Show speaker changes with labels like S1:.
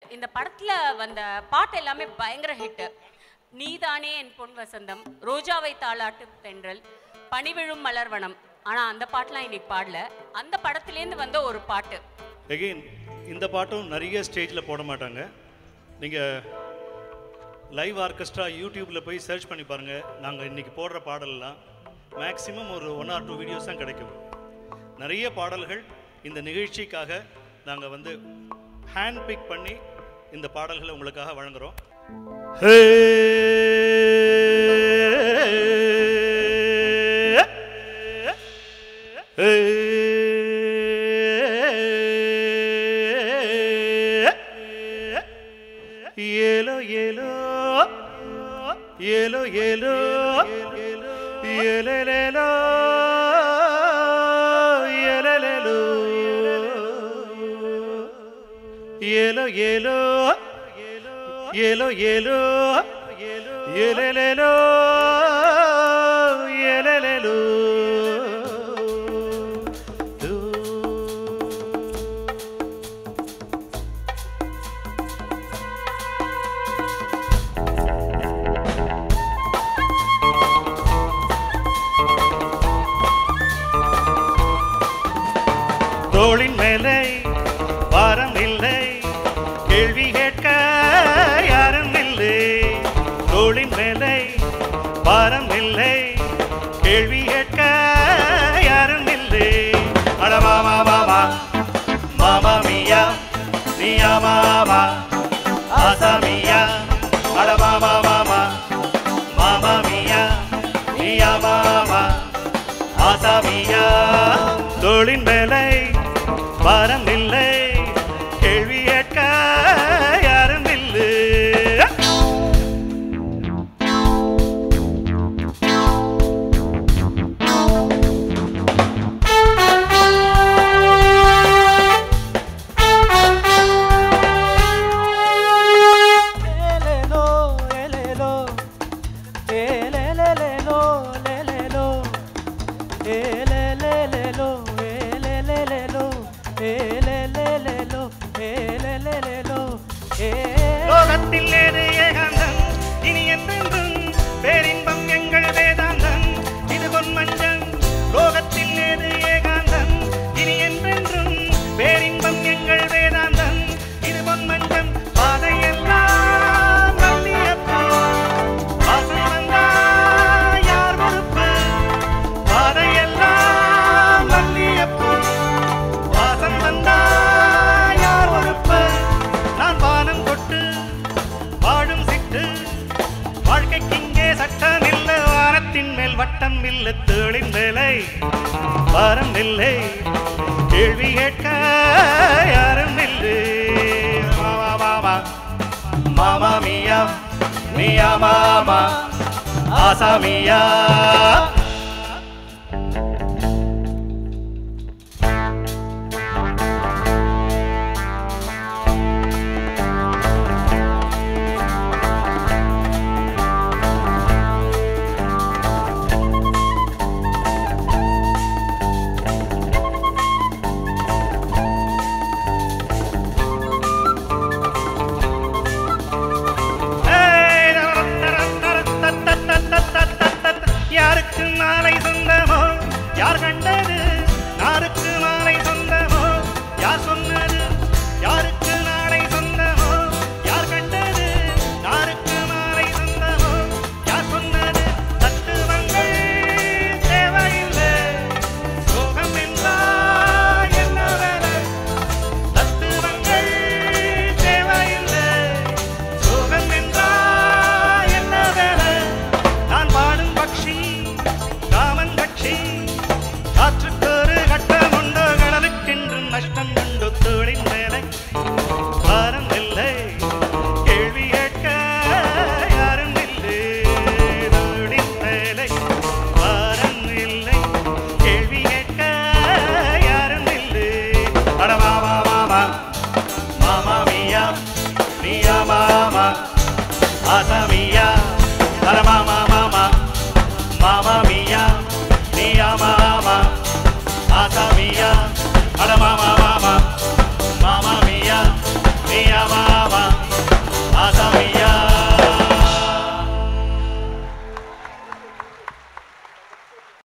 S1: இந்த படத்துல வந்த பாட்டு எல்லாமே பயங்கர ஹிட் நீதானே என் பொன் வசந்தம் ரோஜாவை தாளாட்டு தென்றல் பனிவிழும் மலர்வனம் ஆனா அந்த பாட்டுலாம் இன்னைக்கு பாடல அந்த படத்திலேருந்து வந்த ஒரு பாட்டு
S2: எகெயின் இந்த பாட்டும் நிறைய ஸ்டேஜில் போட மாட்டாங்க நீங்கள் லைவ் ஆர்கெஸ்ட்ரா யூடியூப்பில் போய் சர்ச் பண்ணி பாருங்கள் நாங்கள் இன்றைக்கி போடுற பாடல்லாம் மேக்ஸிமம் ஒரு ஒன் ஆர் டூ வீடியோஸ் தான் கிடைக்கும் நிறைய பாடல்கள் இந்த நிகழ்ச்சிக்காக நாங்கள் வந்து ஹேண்ட் பிக் பண்ணி இந்த பாடல்களை உங்களுக்காக வழங்குகிறோம் ஏலோ ஏலோ ஏலோ ஏலோ ஏலேலேலோ ஏலேலேலோ ஏலோ ஏலோ ஏலோ ஏலோ ஏலேலேலோ ஏலேலேலோ தோளின் மேலே பாரம் இல்லை கேள்வி கேட்க யாரும் இல்லை தோளின் மேலே பாரம் இல்லை கேள்வி கேட்க யாரும் இல்லை அட மாமா மாமா மாமா மியா மியா மாமா ஆசா மியா அட மாமா மாமா மாமா மியா மியா மாமா ஆசாமியா தோளின் மேலை பாரம் இல்லை கேள்வி கேட்க யாரும் இல்லை
S3: Lelelo, lelelo, elelelelo, lelelo, elelelelo, elelelelo, elelelelo, elelelelo, eh.
S2: லோகத்தில் ஏது ஏகாந்தம் இனி என்றென்றும் பேரின்பம் எங்கள் வேதாந்தம் இது பொன்மஞ்சம் லோகத்தில் ஏது ஏகாந்தம் இனி என்றென்றும் பேரின்பம் எங்கள் வேதாந்தம் இது பொன்மஞ்சம் பாதையெல்லாம் வள்ளியப்பா வாசல் வந்தா யார் பொறுப்பு பாதையெல்லாம் வள்ளியப்பா வாசம் வந்தா யார் பொறுப்பு நான் வானம் கொட்டு வாழும் சிட்டு வாழ்க்கைக்கு இங்கே சட்டம் இல்ல வானத்தின் மேல் வட்டம் இல்ல தேளின் மேலை வாரம் இல்லை கேள்வி கேட்க யாரும் இல்லை மாமா மாமா மாமா மியா மியா மாமா ஆசா மியா